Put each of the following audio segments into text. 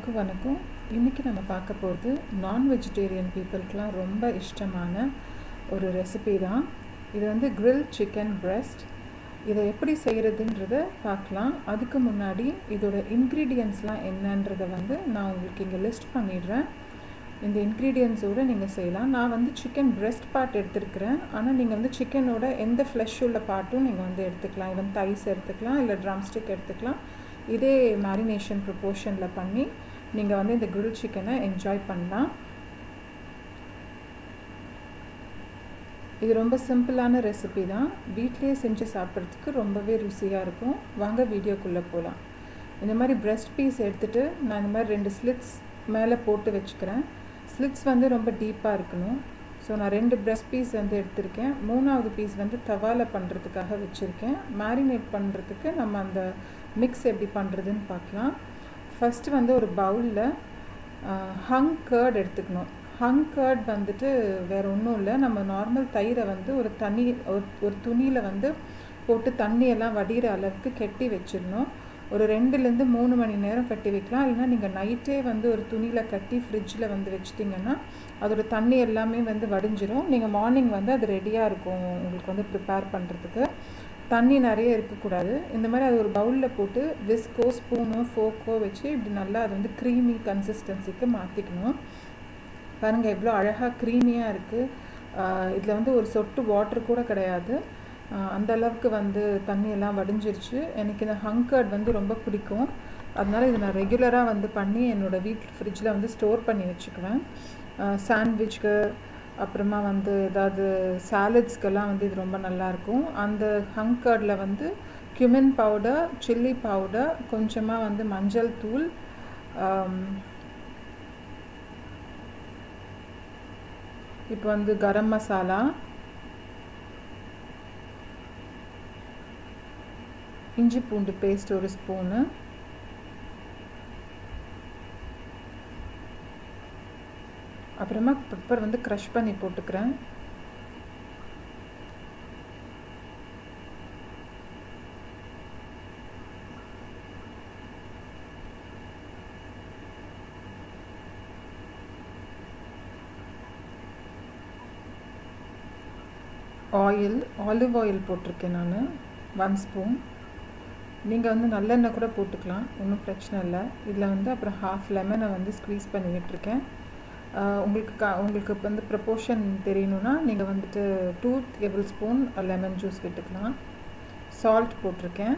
எல்லாருக்கும் வணக்கம் இன்றைக்கி நம்ம பார்க்க போகிறது நான் வெஜிடேரியன் பீப்புளுக்கெலாம் ரொம்ப இஷ்டமான ஒரு ரெசிபி தான் இது வந்து grill சிக்கன் breast இதை எப்படி செய்கிறதுன்றத பார்க்கலாம் அதுக்கு முன்னாடி இதோட இன்க்ரீடியன்ஸ்லாம் என்னன்றதை வந்து நான் உங்களுக்கு இங்கே லிஸ்ட் பண்ணிடுறேன் இந்த இன்க்ரீடியன்ஸோடு நீங்கள் செய்யலாம் நான் வந்து சிக்கன் breast பார்ட் எடுத்துருக்கிறேன் ஆனால் நீங்கள் வந்து சிக்கனோட எந்த ஃப்ளஷ் உள்ள பார்ட்டும் நீங்கள் வந்து எடுத்துக்கலாம் ஈவன் தைஸ் எடுத்துக்கலாம் இல்லை ட்ரம்ஸ்டிக் எடுத்துக்கலாம் இதே மேரினேஷன் ப்ரொப்போர்ஷனில் பண்ணி நீங்கள் வந்து இந்த grill சிக்கனை என்ஜாய் பண்ணலாம் இது ரொம்ப சிம்பிளான ரெசிபி தான் வீட்லேயே செஞ்சு சாப்பிட்றதுக்கு ரொம்பவே ருசியாக இருக்கும் வாங்க வீடியோக்குள்ளே போகலாம் இந்த மாதிரி breast பீஸ் எடுத்துகிட்டு நான் இந்த மாதிரி ரெண்டு ஸ்லிட்ஸ் மேலே போட்டு வச்சுக்கிறேன் ஸ்லிட்ஸ் வந்து ரொம்ப டீப்பாக இருக்கணும் ஸோ நான் ரெண்டு breast பீஸ் வந்து எடுத்திருக்கேன் மூணாவது பீஸ் வந்து தவாவில் பண்ணுறதுக்காக வச்சுருக்கேன் மேரினேட் பண்ணுறதுக்கு நம்ம அந்த மிக்ஸ் எப்படி பண்ணுறதுன்னு பார்க்கலாம் ஃபஸ்ட்டு வந்து ஒரு பவுலில் ஹங் கேர்ட் எடுத்துக்கணும் ஹங் கேர்ட் வந்துட்டு வேறு ஒன்றும் இல்லை நம்ம நார்மல் தயிரை வந்து ஒரு தண்ணி ஒரு ஒரு துணியில் வந்து போட்டு தண்ணியெல்லாம் வடிகிற அளவுக்கு கெட்டி வச்சிடணும் ஒரு ரெண்டுலேருந்து மூணு மணி நேரம் கட்டி வைக்கலாம் இல்லைனா நீங்கள் நைட்டே வந்து ஒரு துணியில் கட்டி ஃப்ரிட்ஜில் வந்து வச்சிட்டிங்கன்னா அதோட தண்ணி எல்லாமே வந்து வடிஞ்சிரும் நீங்கள் மார்னிங் வந்து அது ரெடியாக இருக்கும் உங்களுக்கு வந்து ப்ரிப்பேர் பண்ணுறதுக்கு தண்ணி நிறைய இருக்கக்கூடாது இந்த மாதிரி அது ஒரு பவுலில் போட்டு விஸ்கோ ஸ்பூனோ ஃபோக்கோ வச்சு இப்படி நல்லா அது வந்து க்ரீமி கன்சிஸ்டன்சிக்கு மாற்றிக்கணும் பாருங்கள் எவ்வளோ அழகாக க்ரீமியாக இருக்குது இதில் வந்து ஒரு சொட்டு வாட்டர் கூட கிடையாது அந்த அளவுக்கு வந்து தண்ணியெல்லாம் வடிஞ்சிருச்சு எனக்கு இந்த ஹங்கர்ட் வந்து ரொம்ப பிடிக்கும் அதனால் இதை நான் ரெகுலராக வந்து பண்ணி என்னோடய வீட்டில் ஃப்ரிட்ஜில் வந்து ஸ்டோர் பண்ணி வச்சுக்குவேன் சாண்ட்விச்க்கு அப்புறமா வந்து ஏதாவது சாலட்ஸ்க்கெல்லாம் வந்து இது ரொம்ப நல்லாயிருக்கும் அந்த ஹங்கர்டில் வந்து கியூமின் பவுடர் சில்லி பவுடர் கொஞ்சமாக வந்து மஞ்சள் தூள் இப்போ வந்து கரம் மசாலா இஞ்சி பூண்டு பேஸ்ட் ஒரு ஸ்பூனு அப்புறமா பெப்பர் வந்து க்ரஷ் பண்ணி போட்டுக்கிறேன் ஆயில் ஆலிவ் ஆயில் போட்டிருக்கேன் நான் ஒன் ஸ்பூன் நீங்கள் வந்து நல்லெண்ணெய் கூட போட்டுக்கலாம் ஒன்றும் பிரச்சனை இல்லை இதில் வந்து அப்புறம் ஹாஃப் லெமனை வந்து ஸ்க்வீஸ் பண்ணி விட்டுருக்கேன் உங்களுக்கு கா உங்களுக்கு வந்து ப்ரப்போர்ஷன் தெரியணுன்னா நீங்கள் வந்துட்டு two tablespoon lemon juice விட்டுக்கலாம் சால்ட் போட்டிருக்கேன்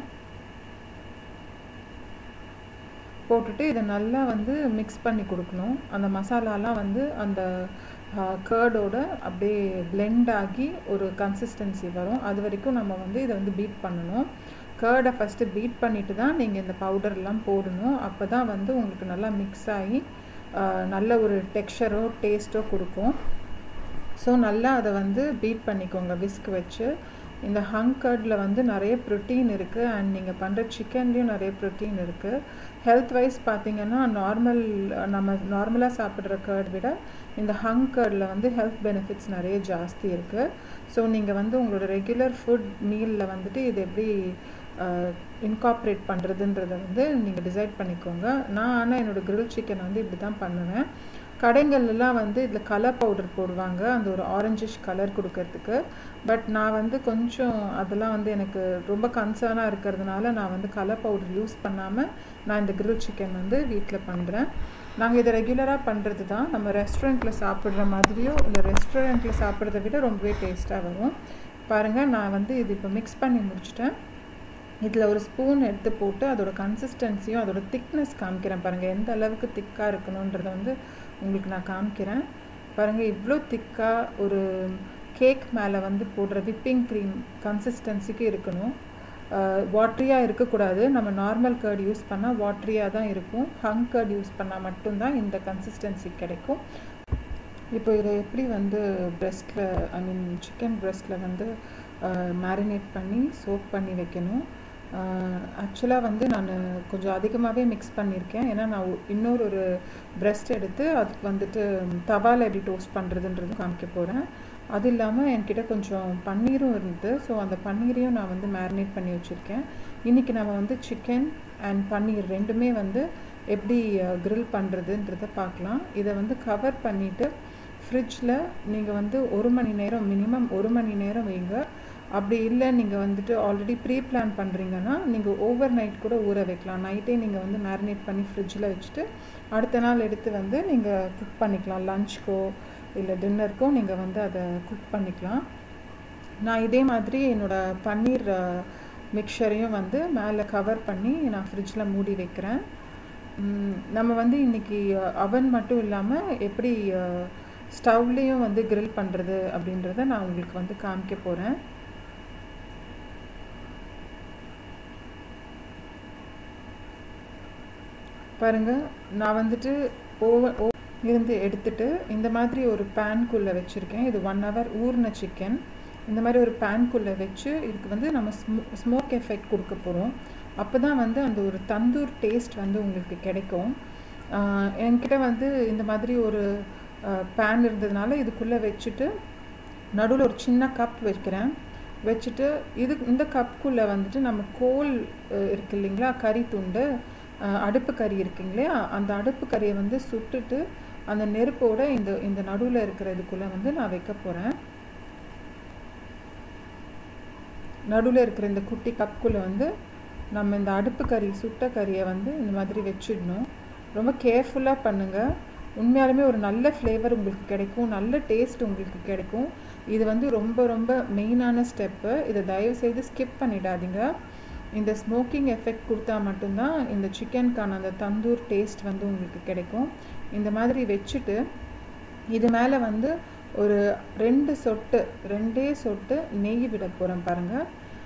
போட்டுட்டு இதை நல்லா வந்து மிக்ஸ் பண்ணி கொடுக்கணும் அந்த மசாலாலாம் வந்து அந்த கேர்டோட அப்படியே பிளெண்ட் ஆகி ஒரு கன்சிஸ்டன்சி வரும் அது வரைக்கும் நம்ம வந்து இதை வந்து பீட் பண்ணணும் கேர்டை ஃபஸ்ட்டு பீட் பண்ணிவிட்டு தான் நீங்கள் இந்த பவுடர்லாம் போடணும் அப்போ தான் வந்து உங்களுக்கு நல்லா மிக்ஸ் ஆகி நல்ல ஒரு டெக்ஸ்சரோ டேஸ்ட்டோ கொடுக்கும் ஸோ நல்லா அதை வந்து பீட் பண்ணிக்கோங்க விஸ்க் வச்சு இந்த ஹங் கர்டில் வந்து நிறைய ப்ரோட்டீன் இருக்குது அண்ட் நீங்கள் பண்ணுற சிக்கன்லேயும் நிறைய ப்ரோட்டீன் இருக்குது ஹெல்த் வைஸ் பார்த்தீங்கன்னா நார்மல் நம்ம நார்மலாக சாப்பிட்ற கர்ட் விட இந்த ஹங் கர்டில் வந்து ஹெல்த் பெனிஃபிட்ஸ் நிறைய ஜாஸ்தி இருக்குது ஸோ நீங்கள் வந்து உங்களோட ரெகுலர் ஃபுட் மீலில் வந்துட்டு இது எப்படி இன்காப்ரேட் பண்ணுறதுன்றதை வந்து நீங்கள் டிசைட் பண்ணிக்கோங்க நான் ஆனால் என்னோடய கிரில் சிக்கன் வந்து இப்படி தான் பண்ணுவேன் கடைங்கள்லாம் வந்து இதில் கலர் பவுடர் போடுவாங்க அந்த ஒரு ஆரஞ்சிஷ் கலர் கொடுக்கறதுக்கு பட் நான் வந்து கொஞ்சம் அதெல்லாம் வந்து எனக்கு ரொம்ப கன்சர்னாக இருக்கிறதுனால நான் வந்து கலர் பவுடர் யூஸ் பண்ணாமல் நான் இந்த கிரில் சிக்கன் வந்து வீட்டில் பண்ணுறேன் நாங்கள் இதை ரெகுலராக பண்ணுறது தான் நம்ம ரெஸ்டாரண்ட்டில் சாப்பிட்ற மாதிரியோ இல்லை ரெஸ்டாரண்ட்டில் சாப்பிட்றத விட ரொம்பவே டேஸ்ட்டாக வரும் பாருங்கள் நான் வந்து இது இப்போ மிக்ஸ் பண்ணி முடிச்சிட்டேன் இதில் ஒரு ஸ்பூன் எடுத்து போட்டு அதோட கன்சிஸ்டன்சியும் அதோட திக்னஸ் காமிக்கிறேன் பாருங்கள் எந்த அளவுக்கு திக்காக இருக்கணுன்றத வந்து உங்களுக்கு நான் காமிக்கிறேன் பாருங்கள் இவ்வளோ திக்காக ஒரு கேக் மேலே வந்து போடுற விப்பிங் க்ரீம் கன்சிஸ்டன்சிக்கு இருக்கணும் வாட்ரியாக இருக்கக்கூடாது நம்ம நார்மல் கர்ட் யூஸ் பண்ணால் வாட்ரியாக தான் இருக்கும் ஹங் கர்ட் யூஸ் பண்ணால் மட்டும்தான் இந்த கன்சிஸ்டன்சி கிடைக்கும் இப்போ இதை எப்படி வந்து ப்ரெஸ்ட்டில் ஐ மீன் சிக்கன் ப்ரெஸ்ட்டில் வந்து மேரினேட் பண்ணி சோப் பண்ணி வைக்கணும் ஆக்சுவலாக வந்து நான் கொஞ்சம் அதிகமாகவே மிக்ஸ் பண்ணியிருக்கேன் ஏன்னா நான் இன்னொரு ஒரு ப்ரெஸ்ட் எடுத்து அதுக்கு வந்துட்டு தவாவில் எப்படி டோஸ்ட் பண்ணுறதுன்றது காமிக்க போகிறேன் அது இல்லாமல் என்கிட்ட கொஞ்சம் பன்னீரும் இருந்தது ஸோ அந்த பன்னீரையும் நான் வந்து மேரினேட் பண்ணி வச்சுருக்கேன் இன்றைக்கி நம்ம வந்து சிக்கன் அண்ட் பன்னீர் ரெண்டுமே வந்து எப்படி grill பண்ணுறதுன்றத பார்க்கலாம் இதை வந்து கவர் பண்ணிவிட்டு ஃப்ரிட்ஜில் நீங்கள் வந்து ஒரு மணி நேரம் மினிமம் ஒரு மணி நேரம் வைங்க அப்படி இல்லை நீங்கள் வந்துட்டு ஆல்ரெடி ப்ரீ பிளான் பண்ணுறீங்கன்னா நீங்கள் ஓவர் நைட் கூட ஊற வைக்கலாம் நைட்டே நீங்கள் வந்து மேரினேட் பண்ணி ஃப்ரிட்ஜில் வச்சுட்டு அடுத்த நாள் எடுத்து வந்து நீங்கள் குக் பண்ணிக்கலாம் லஞ்ச்க்கோ இல்லை டின்னருக்கோ நீங்கள் வந்து அதை குக் பண்ணிக்கலாம் நான் இதே மாதிரி என்னோடய பன்னீர் மிக்சரையும் வந்து மேலே கவர் பண்ணி நான் ஃப்ரிட்ஜில் மூடி வைக்கிறேன் நம்ம வந்து இன்றைக்கி அவன் மட்டும் இல்லாமல் எப்படி ஸ்டவ்லேயும் வந்து கிரில் பண்ணுறது அப்படின்றத நான் உங்களுக்கு வந்து காமிக்க போகிறேன் பாருங்கள் நான் வந்துட்டு ஓவன் ஓ இருந்து எடுத்துட்டு இந்த மாதிரி ஒரு பேன்குள்ளே வச்சுருக்கேன் இது ஒன் ஹவர் ஊர்ன சிக்கன் இந்த மாதிரி ஒரு பேன்குள்ளே வச்சு இதுக்கு வந்து நம்ம ஸ்மோ ஸ்மோக் எஃபெக்ட் கொடுக்க போகிறோம் அப்போ தான் வந்து அந்த ஒரு தந்தூர் டேஸ்ட் வந்து உங்களுக்கு கிடைக்கும் என்கிட்ட வந்து இந்த மாதிரி ஒரு பேன் இருந்ததுனால இதுக்குள்ளே வச்சுட்டு நடுவில் ஒரு சின்ன கப் வைக்கிறேன் வச்சுட்டு இது இந்த கப்புக்குள்ளே வந்துட்டு நம்ம கோல் இருக்கு இல்லைங்களா கறி துண்டு அடுப்பு கறி இருக்குங்க இல்லையா அந்த அடுப்பு கறியை வந்து சுட்டுட்டு அந்த நெருப்போட இந்த இந்த நடுவில் இருக்கிற இதுக்குள்ளே வந்து நான் வைக்க போகிறேன் நடுவில் இருக்கிற இந்த குட்டி கப்புக்குள்ளே வந்து நம்ம இந்த அடுப்பு கறி சுட்ட கறியை வந்து இந்த மாதிரி வச்சிடணும் ரொம்ப கேர்ஃபுல்லாக பண்ணுங்கள் உண்மையாலுமே ஒரு நல்ல ஃப்ளேவர் உங்களுக்கு கிடைக்கும் நல்ல டேஸ்ட் உங்களுக்கு கிடைக்கும் இது வந்து ரொம்ப ரொம்ப மெயினான ஸ்டெப்பு இதை தயவுசெய்து ஸ்கிப் பண்ணிடாதீங்க இந்த ஸ்மோக்கிங் எஃபெக்ட் கொடுத்தா மட்டும்தான் இந்த சிக்கனுக்கான அந்த தந்தூர் டேஸ்ட் வந்து உங்களுக்கு கிடைக்கும் இந்த மாதிரி வச்சுட்டு இது மேலே வந்து ஒரு ரெண்டு சொட்டு ரெண்டே சொட்டு நெய் விட போகிறேன் பாருங்கள்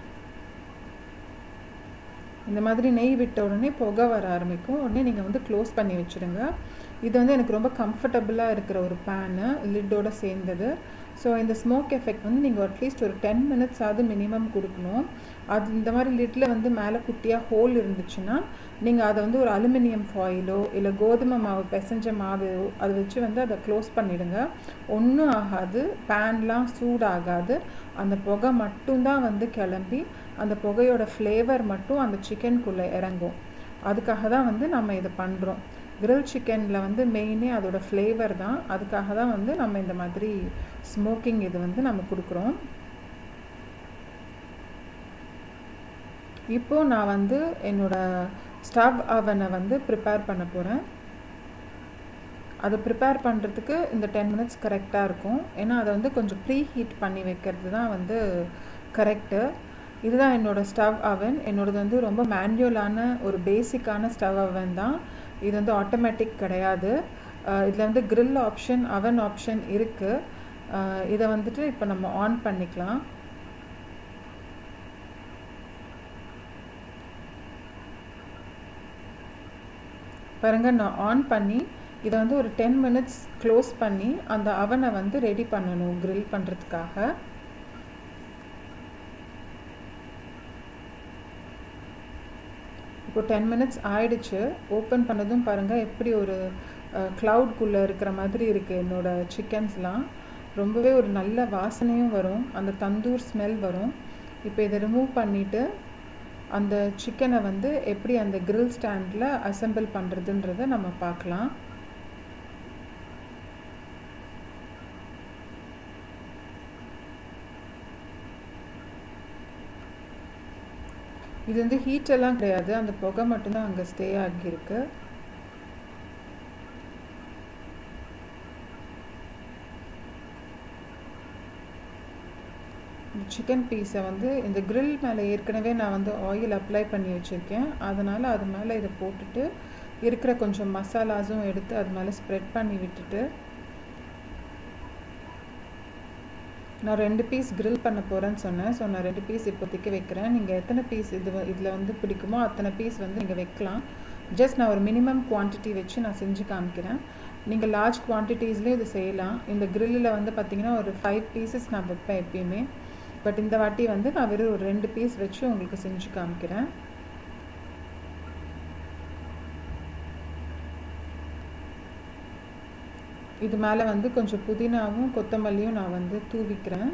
இந்த மாதிரி நெய் விட்ட உடனே புகை வர ஆரம்பிக்கும் உடனே நீங்கள் வந்து க்ளோஸ் பண்ணி வச்சுடுங்க இது வந்து எனக்கு ரொம்ப கம்ஃபர்டபுளாக இருக்கிற ஒரு பேனு லிட்டோட சேர்ந்தது ஸோ இந்த ஸ்மோக் எஃபெக்ட் வந்து நீங்கள் அட்லீஸ்ட் ஒரு டென் மினிட்ஸ் ஆகுது மினிமம் கொடுக்கணும் அது இந்த மாதிரி லிட்டில் வந்து மேலே குட்டியாக ஹோல் இருந்துச்சுன்னா நீங்கள் அதை வந்து ஒரு அலுமினியம் ஃபாயிலோ இல்லை கோதுமை மாவு பிசைஞ்ச மாவு அதை வச்சு வந்து அதை க்ளோஸ் பண்ணிவிடுங்க ஒன்றும் ஆகாது பேன்லாம் சூடாகாது அந்த புகை மட்டும்தான் வந்து கிளம்பி அந்த புகையோட ஃப்ளேவர் மட்டும் அந்த சிக்கனுக்குள்ளே இறங்கும் அதுக்காக தான் வந்து நம்ம இதை பண்ணுறோம் கிரில் சிக்கனில் வந்து மெயினே அதோட ஃப்ளேவர் தான் அதுக்காக தான் வந்து நம்ம இந்த மாதிரி ஸ்மோக்கிங் இது வந்து நம்ம கொடுக்குறோம் இப்போது நான் வந்து என்னோடய ஸ்டவ் அவனை வந்து ப்ரிப்பேர் பண்ண போகிறேன் அதை ப்ரிப்பேர் பண்ணுறதுக்கு இந்த டென் மினிட்ஸ் கரெக்டாக இருக்கும் ஏன்னா அதை வந்து கொஞ்சம் ப்ரீ ஹீட் பண்ணி வைக்கிறது தான் வந்து கரெக்டு இதுதான் என்னோடய ஸ்டவ் அவன் என்னோடது வந்து ரொம்ப மேன்யூலான ஒரு பேசிக்கான ஸ்டவ் அவன் தான் இது வந்து ஆட்டோமேட்டிக் கிடையாது இதில் வந்து க்ரில் ஆப்ஷன் அவன் ஆப்ஷன் இருக்குது இதை வந்துட்டு இப்போ நம்ம ஆன் பண்ணிக்கலாம் பாருங்க நான் ஆன் பண்ணி இதை வந்து ஒரு டென் மினிட்ஸ் க்ளோஸ் பண்ணி அந்த அவனை வந்து ரெடி பண்ணணும் க்ரில் பண்ணுறதுக்காக இப்போ டென் மினிட்ஸ் ஆயிடுச்சு ஓப்பன் பண்ணதும் பாருங்கள் எப்படி ஒரு க்ளவுட்குள்ளே இருக்கிற மாதிரி இருக்குது என்னோடய சிக்கன்ஸ்லாம் ரொம்பவே ஒரு நல்ல வாசனையும் வரும் அந்த தந்தூர் ஸ்மெல் வரும் இப்போ இதை ரிமூவ் பண்ணிவிட்டு அந்த சிக்கனை வந்து எப்படி அந்த கிரில் ஸ்டாண்டில் அசம்பிள் பண்ணுறதுன்றதை நம்ம பார்க்கலாம் இது வந்து ஹீட்டெல்லாம் கிடையாது அந்த புகை மட்டும்தான் அங்கே ஸ்டே ஆகியிருக்கு சிக்கன் பீஸை வந்து இந்த grill மேலே ஏற்கனவே நான் வந்து ஆயில் அப்ளை பண்ணி வச்சுருக்கேன் அதனால் அது மேலே இதை போட்டுட்டு இருக்கிற கொஞ்சம் மசாலாஸும் எடுத்து அது மேலே ஸ்ப்ரெட் பண்ணி விட்டுட்டு நான் ரெண்டு பீஸ் grill பண்ண போகிறேன்னு சொன்னேன் ஸோ நான் ரெண்டு பீஸ் இப்போதைக்கு வைக்கிறேன் நீங்கள் எத்தனை பீஸ் இது இதில் வந்து பிடிக்குமோ அத்தனை பீஸ் வந்து நீங்கள் வைக்கலாம் ஜஸ்ட் நான் ஒரு மினிமம் குவான்டிட்டி வச்சு நான் செஞ்சு காமிக்கிறேன் நீங்கள் லார்ஜ் குவான்டிட்டிஸ்லேயும் இது செய்யலாம் இந்த கிரில்லில் வந்து பார்த்திங்கன்னா ஒரு ஃபைவ் பீசஸ் நான் வைப்பேன் எப்பயுமே பட் இந்த வாட்டி வந்து நான் வெறும் ஒரு ரெண்டு பீஸ் வச்சு உங்களுக்கு செஞ்சு காமிக்கிறேன் இது மேலே வந்து கொஞ்சம் புதினாவும் கொத்தமல்லியும் நான் வந்து தூவிக்கிறேன்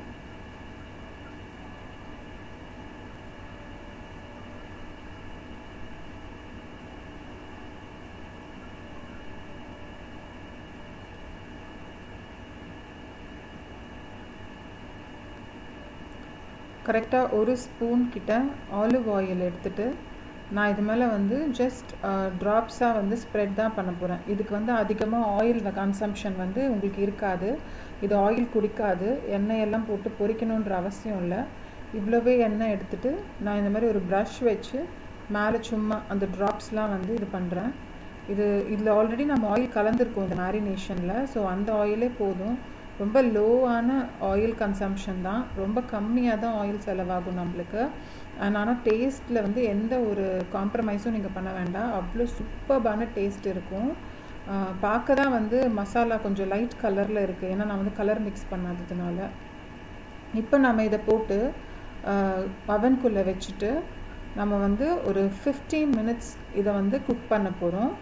கரெக்டாக ஒரு ஸ்பூன் கிட்ட ஆலிவ் ஆயில் எடுத்துகிட்டு நான் இது மேலே வந்து ஜஸ்ட் ட்ராப்ஸாக வந்து ஸ்ப்ரெட் தான் பண்ண போகிறேன் இதுக்கு வந்து அதிகமாக ஆயில் கன்சம்ஷன் வந்து உங்களுக்கு இருக்காது இது ஆயில் குடிக்காது எண்ணெய் எல்லாம் போட்டு பொரிக்கணுன்ற அவசியம் இல்லை இவ்வளோவே எண்ணெய் எடுத்துகிட்டு நான் இந்த மாதிரி ஒரு ப்ரஷ் வச்சு மேலே சும்மா அந்த ட்ராப்ஸ்லாம் வந்து இது பண்ணுறேன் இது இதில் ஆல்ரெடி நம்ம ஆயில் கலந்துருக்கோம் இந்த மேரினேஷனில் ஸோ அந்த ஆயிலே போதும் ரொம்ப லோவான ஆயில் கன்சம்ஷன் தான் ரொம்ப கம்மியாக தான் ஆயில் செலவாகும் நம்மளுக்கு அண்ட் ஆனால் டேஸ்ட்டில் வந்து எந்த ஒரு காம்ப்ரமைஸும் நீங்கள் பண்ண வேண்டாம் அவ்வளோ சூப்பர்பான டேஸ்ட் இருக்கும் பார்க்க தான் வந்து மசாலா கொஞ்சம் லைட் கலரில் இருக்குது ஏன்னா நான் வந்து கலர் மிக்ஸ் பண்ணாததுனால இப்போ நம்ம இதை போட்டு அவன்குள்ளே வச்சுட்டு நம்ம வந்து ஒரு ஃபிஃப்டீன் மினிட்ஸ் இதை வந்து குக் பண்ண போகிறோம்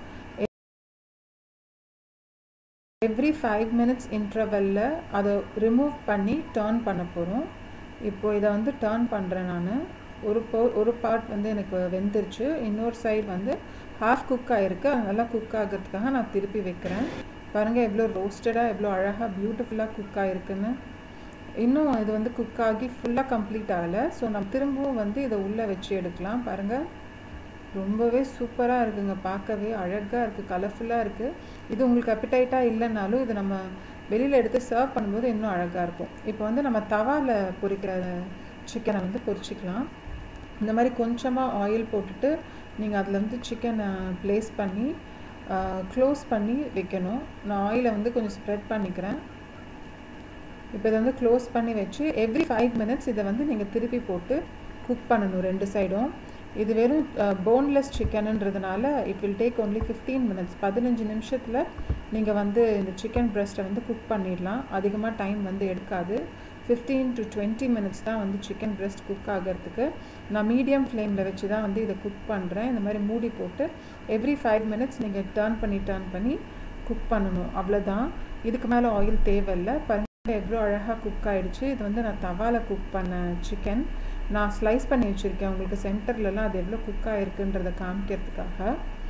எவ்ரி ஃபைவ் மினிட்ஸ் இன்டர்வெல்ல அதை ரிமூவ் பண்ணி டேர்ன் பண்ண போகிறோம் இப்போது இதை வந்து டேர்ன் பண்ணுறேன் நான் ஒரு போ ஒரு பார்ட் வந்து எனக்கு வெந்துருச்சு இன்னொரு சைடு வந்து ஹாஃப் குக் ஆகிருக்கு அதெல்லாம் குக் ஆகிறதுக்காக நான் திருப்பி வைக்கிறேன் பாருங்கள் எவ்வளோ ரோஸ்டடாக எவ்வளோ அழகாக பியூட்டிஃபுல்லாக குக் ஆகிருக்குன்னு இன்னும் இது வந்து குக் ஆகி ஃபுல்லாக கம்ப்ளீட் ஆகலை ஸோ நம்ம திரும்பவும் வந்து இதை உள்ளே வச்சு எடுக்கலாம் பாருங்கள் ரொம்பவே சூப்பராக இருக்குங்க பார்க்கவே அழகாக இருக்குது கலர்ஃபுல்லாக இருக்குது இது உங்களுக்கு அப்பிடைட்டாக இல்லைனாலும் இது நம்ம வெளியில் எடுத்து சர்வ் பண்ணும்போது இன்னும் அழகாக இருக்கும் இப்போ வந்து நம்ம தவாவில் பொரிக்கிற சிக்கனை வந்து பொரிச்சிக்கலாம் இந்த மாதிரி கொஞ்சமாக ஆயில் போட்டுட்டு நீங்கள் அதில் வந்து சிக்கனை ப்ளேஸ் பண்ணி க்ளோஸ் பண்ணி வைக்கணும் நான் ஆயிலை வந்து கொஞ்சம் ஸ்ப்ரெட் பண்ணிக்கிறேன் இப்போ இதை வந்து க்ளோஸ் பண்ணி வச்சு எவ்ரி ஃபைவ் மினிட்ஸ் இதை வந்து நீங்கள் திருப்பி போட்டு குக் பண்ணணும் ரெண்டு சைடும் இது வெறும் போன்லெஸ் சிக்கனுன்றதுனால it will take only fifteen minutes பதினஞ்சு நிமிஷத்தில் நீங்கள் வந்து இந்த சிக்கன் ப்ரெஸ்ட்டை வந்து குக் பண்ணிடலாம் அதிகமாக டைம் வந்து எடுக்காது ஃபிஃப்டீன் டு டுவெண்ட்டி மினிட்ஸ் தான் வந்து சிக்கன் ப்ரெஸ்ட் குக் ஆகிறதுக்கு நான் மீடியம் ஃப்ளேமில் வச்சு தான் வந்து இதை குக் பண்ணுறேன் இந்த மாதிரி மூடி போட்டு எவ்ரி ஃபைவ் மினிட்ஸ் நீங்கள் டேர்ன் பண்ணி டேர்ன் பண்ணி குக் பண்ணணும் அவ்வளோதான் இதுக்கு மேலே ஆயில் தேவையில்லை பாருங்கள் எவ்வளோ அழகாக குக் ஆகிடுச்சு இது வந்து நான் தவாவில் குக் பண்ண சிக்கன் நான் ஸ்லைஸ் பண்ணி வச்சுருக்கேன் உங்களுக்கு சென்டர்லலாம் அது எவ்வளோ குக் ஆகிருக்குன்றதை காமிக்கிறதுக்காக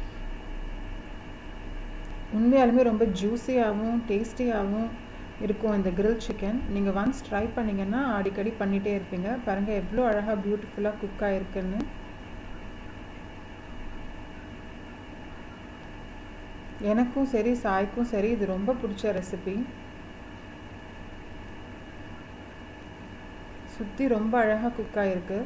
உண்மையாலுமே ரொம்ப ஜூஸியாகவும் டேஸ்டியாகவும் இருக்கும் இந்த கிரில் சிக்கன் நீங்கள் ஒன்ஸ் ட்ரை பண்ணிங்கன்னா அடிக்கடி பண்ணிகிட்டே இருப்பீங்க பாருங்கள் எவ்வளோ அழகாக பியூட்டிஃபுல்லாக குக் ஆகிருக்குன்னு எனக்கும் சரி சாய்க்கும் சரி இது ரொம்ப பிடிச்ச ரெசிபி சுற்றி ரொம்ப அழகாக குக் ஆகிருக்கு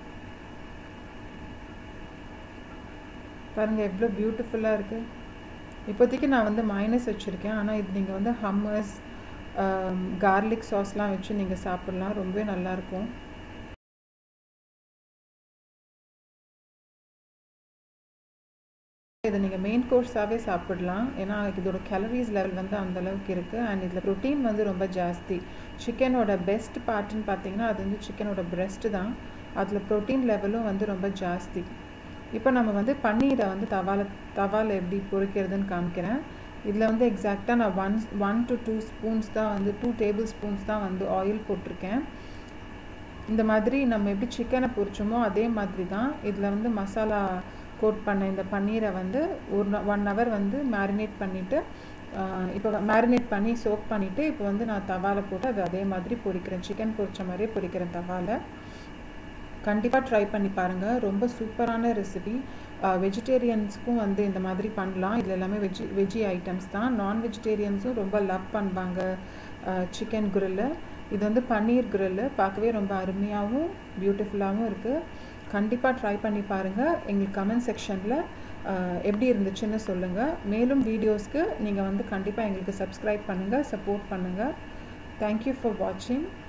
பாருங்கள் எவ்வளோ பியூட்டிஃபுல்லாக இருக்குது இப்போதைக்கு நான் வந்து மைனஸ் வச்சுருக்கேன் ஆனால் இது நீங்கள் வந்து ஹம்மர்ஸ் கார்லிக் சாஸ்லாம் வச்சு நீங்கள் சாப்பிட்லாம் ரொம்பவே நல்லாயிருக்கும் இதை நீங்கள் மெயின் கோர்ஸாகவே சாப்பிடலாம் ஏன்னா இதோட கேலரிஸ் லெவல் வந்து அந்தளவுக்கு இருக்குது அண்ட் இதில் ப்ரோட்டீன் வந்து ரொம்ப ஜாஸ்தி சிக்கனோட பெஸ்ட் பார்ட்டுன்னு பார்த்தீங்கன்னா அது வந்து சிக்கனோட பிரெஸ்ட்டு தான் அதில் ப்ரோட்டீன் லெவலும் வந்து ரொம்ப ஜாஸ்தி இப்போ நம்ம வந்து பன்னீரை வந்து தவால தவாவில் எப்படி பொரிக்கிறதுன்னு காமிக்கிறேன் இதில் வந்து எக்ஸாக்டாக நான் one one to two spoons தான் வந்து டூ டேபிள் ஸ்பூன்ஸ் தான் வந்து ஆயில் போட்டிருக்கேன் இந்த மாதிரி நம்ம எப்படி சிக்கனை பொரிச்சோமோ அதே மாதிரி தான் இதில் வந்து மசாலா கோட் பண்ண இந்த பன்னீரை வந்து ஒரு ஒன் ஹவர் வந்து மேரினேட் பண்ணிவிட்டு இப்போ மேரினேட் பண்ணி சோக் பண்ணிவிட்டு இப்போ வந்து நான் தவாவில் போட்டு அது அதே மாதிரி பொரிக்கிறேன் சிக்கன் பொரிச்ச மாதிரியே பொரிக்கிறேன் தவாவில் கண்டிப்பாக ட்ரை பண்ணி பாருங்கள் ரொம்ப சூப்பரான ரெசிபி வெஜிடேரியன்ஸ்க்கும் வந்து இந்த மாதிரி பண்ணலாம் இதில் எல்லாமே வெஜி வெஜ்ஜி ஐட்டம்ஸ் தான் நான் வெஜிடேரியன்ஸும் ரொம்ப லவ் பண்ணுவாங்க சிக்கன் குரில்லு இது வந்து பன்னீர் குரில்லு பார்க்கவே ரொம்ப அருமையாகவும் பியூட்டிஃபுல்லாகவும் இருக்குது கண்டிப்பாக ட்ரை பண்ணி பாருங்கள் எங்களுக்கு கமெண்ட் செக்ஷனில் எப்படி இருந்துச்சுன்னு சொல்லுங்கள் மேலும் வீடியோஸ்க்கு நீங்கள் வந்து கண்டிப்பாக எங்களுக்கு சப்ஸ்கிரைப் பண்ணுங்கள் சப்போர்ட் பண்ணுங்கள் தேங்க்யூ ஃபார் வாட்சிங்